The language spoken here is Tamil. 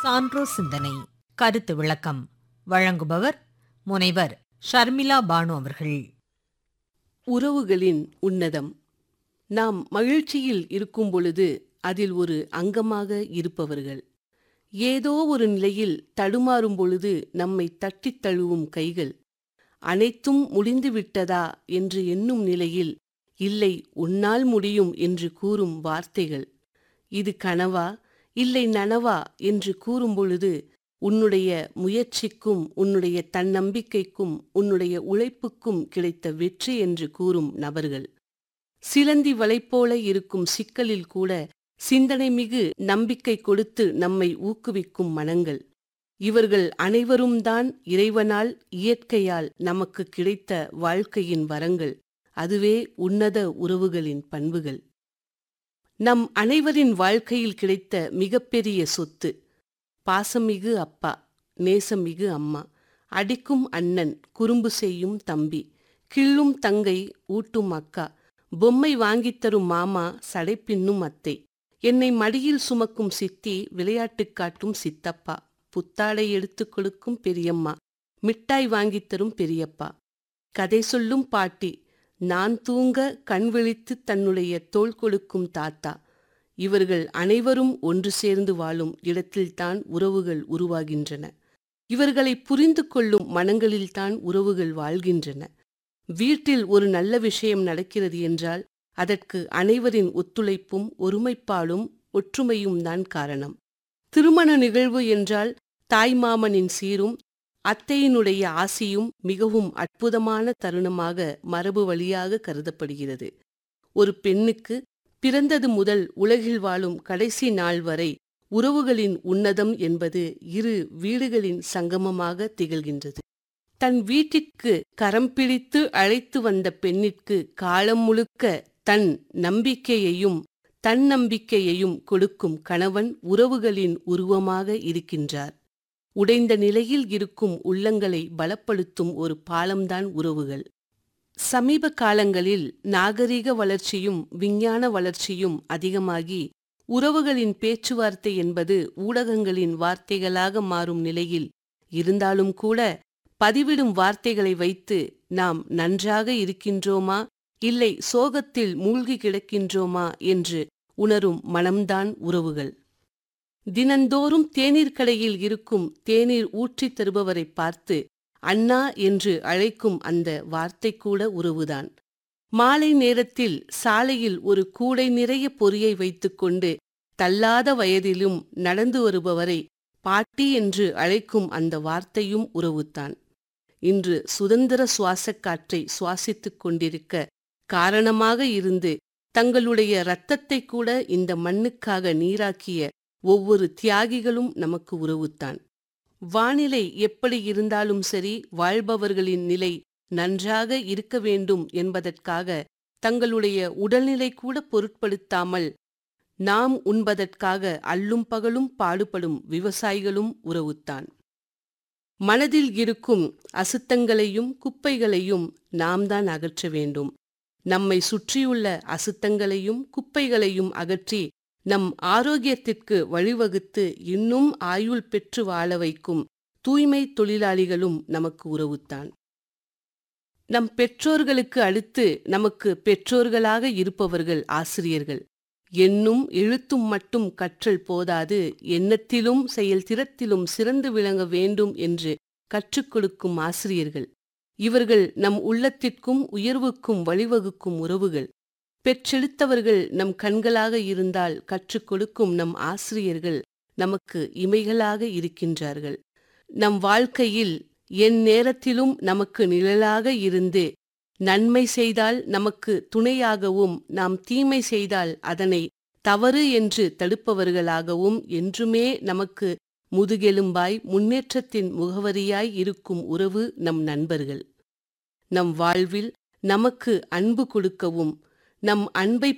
சான்றோ சிந்தனை கருத்து விளக்கம் வழங்குபவர் முனைவர் ஷர்மிளா பானு அவர்கள் உறவுகளின் உன்னதம் நாம் மகிழ்ச்சியில் இருக்கும் பொழுது அதில் ஒரு அங்கமாக இருப்பவர்கள் ஏதோ ஒரு நிலையில் தடுமாறும் பொழுது நம்மை தட்டித் தழுவும் கைகள் அனைத்தும் முடிந்துவிட்டதா என்று எண்ணும் நிலையில் இல்லை உன்னால் முடியும் என்று கூறும் வார்த்தைகள் இது கனவா இல்லை நனவா என்று கூறும் பொழுது உன்னுடைய முயற்சிக்கும் உன்னுடைய தன்னம்பிக்கைக்கும் உன்னுடைய உழைப்புக்கும் கிடைத்த வெற்றி என்று கூறும் நபர்கள் சிலந்தி வலைப்போல இருக்கும் சிக்கலில் கூட சிந்தனை மிகு நம்பிக்கை கொடுத்து நம்மை ஊக்குவிக்கும் மனங்கள் இவர்கள் அனைவரும் தான் இறைவனால் இயற்கையால் நமக்கு கிடைத்த வாழ்க்கையின் வரங்கள் அதுவே உன்னத உறவுகளின் பண்புகள் நம் அனைவரின் வாழ்க்கையில் கிடைத்த மிகப்பெரிய சொத்து பாசமிகு அப்பா நேசமிகு அம்மா அடிக்கும் அண்ணன் குறும்பு செய்யும் தம்பி கிள்ளும் தங்கை ஊட்டும் அக்கா பொம்மை வாங்கித் தரும் மாமா சடைப்பின்னும் அத்தை என்னை மடியில் சுமக்கும் சித்தி விளையாட்டுக் காட்டும் சித்தப்பா புத்தாடை எடுத்துக் கொடுக்கும் பெரியம்மா மிட்டாய் வாங்கித் தரும் பெரியப்பா கதை சொல்லும் பாட்டி நான் தூங்க கண் விழித்து தன்னுடைய தோள் கொடுக்கும் தாத்தா இவர்கள் அனைவரும் ஒன்று சேர்ந்து வாழும் இடத்தில்தான் உறவுகள் உருவாகின்றன இவர்களை புரிந்து கொள்ளும் மனங்களில்தான் உறவுகள் வாழ்கின்றன வீட்டில் ஒரு நல்ல விஷயம் நடக்கிறது என்றால் அதற்கு அனைவரின் ஒத்துழைப்பும் ஒருமைப்பாடும் ஒற்றுமையும் தான் காரணம் திருமண நிகழ்வு என்றால் தாய்மாமனின் சீரும் அத்தையினுடைய ஆசியும் மிகவும் அற்புதமான தருணமாக மரபு வழியாக கருதப்படுகிறது ஒரு பெண்ணுக்கு பிறந்தது முதல் உலகில் வாழும் கடைசி நாள் வரை உறவுகளின் உன்னதம் என்பது இரு வீடுகளின் சங்கமமாக திகழ்கின்றது தன் வீட்டிற்கு கரம் பிடித்து அழைத்து வந்த பெண்ணிற்கு காலம் முழுக்க தன் நம்பிக்கையையும் தன்னம்பிக்கையையும் கொடுக்கும் கணவன் உறவுகளின் உருவமாக இருக்கின்றார் உடைந்த நிலையில் இருக்கும் உள்ளங்களை பலப்படுத்தும் ஒரு பாலம்தான் உறவுகள் சமீப காலங்களில் நாகரிக வளர்ச்சியும் விஞ்ஞான வளர்ச்சியும் அதிகமாகி உறவுகளின் பேச்சுவார்த்தை என்பது ஊடகங்களின் வார்த்தைகளாக மாறும் நிலையில் இருந்தாலும் கூட பதிவிடும் வார்த்தைகளை வைத்து நாம் நன்றாக இருக்கின்றோமா இல்லை சோகத்தில் மூழ்கி கிடக்கின்றோமா என்று உணரும் மனம்தான் உறவுகள் தினந்தோறும் தேநீர் கடையில் இருக்கும் தேநீர் ஊற்றித் தருபவரை பார்த்து அண்ணா என்று அழைக்கும் அந்த வார்த்தை கூட உறவுதான் மாலை நேரத்தில் சாலையில் ஒரு கூடை நிறைய பொறியை வைத்துக்கொண்டு தள்ளாத வயதிலும் நடந்து வருபவரை பாட்டி என்று அழைக்கும் அந்த வார்த்தையும் உறவுதான் இன்று சுதந்திர சுவாசக் காற்றை சுவாசித்துக் கொண்டிருக்க காரணமாக இருந்து தங்களுடைய இரத்தத்தை கூட இந்த மண்ணுக்காக நீராக்கிய ஒவ்வொரு தியாகிகளும் நமக்கு உறவுத்தான் வானிலை எப்படி இருந்தாலும் சரி வாழ்பவர்களின் நிலை நன்றாக இருக்க வேண்டும் என்பதற்காக தங்களுடைய உடல்நிலை கூட பொருட்படுத்தாமல் நாம் உண்பதற்காக அல்லும் பகலும் பாடுபடும் விவசாயிகளும் உறவுத்தான் மனதில் இருக்கும் அசுத்தங்களையும் குப்பைகளையும் நாம் தான் அகற்ற வேண்டும் நம்மை சுற்றியுள்ள அசுத்தங்களையும் குப்பைகளையும் அகற்றி நம் ஆரோக்கியத்திற்கு வழிவகுத்து இன்னும் ஆயுள் பெற்று வாழ வைக்கும் தூய்மை தொழிலாளிகளும் நமக்கு உறவுத்தான் நம் பெற்றோர்களுக்கு அடுத்து நமக்கு பெற்றோர்களாக இருப்பவர்கள் ஆசிரியர்கள் எண்ணும் எழுத்தும் மட்டும் கற்றல் போதாது எண்ணத்திலும் செயல்திறத்திலும் சிறந்து விளங்க வேண்டும் என்று கற்றுக் கொடுக்கும் ஆசிரியர்கள் இவர்கள் நம் உள்ளத்திற்கும் உயர்வுக்கும் வழிவகுக்கும் உறவுகள் பெற்றெடுத்தவர்கள் நம் கண்களாக இருந்தால் கற்றுக் கொடுக்கும் நம் ஆசிரியர்கள் நமக்கு இமைகளாக இருக்கின்றார்கள் நம் வாழ்க்கையில் என் நேரத்திலும் நமக்கு நிழலாக இருந்து நன்மை செய்தால் நமக்கு துணையாகவும் நாம் தீமை செய்தால் அதனை தவறு என்று தடுப்பவர்களாகவும் என்றுமே நமக்கு முதுகெலும்பாய் முன்னேற்றத்தின் முகவரியாய் இருக்கும் உறவு நம் நண்பர்கள் நம் வாழ்வில் நமக்கு அன்பு கொடுக்கவும் நம் அன்பை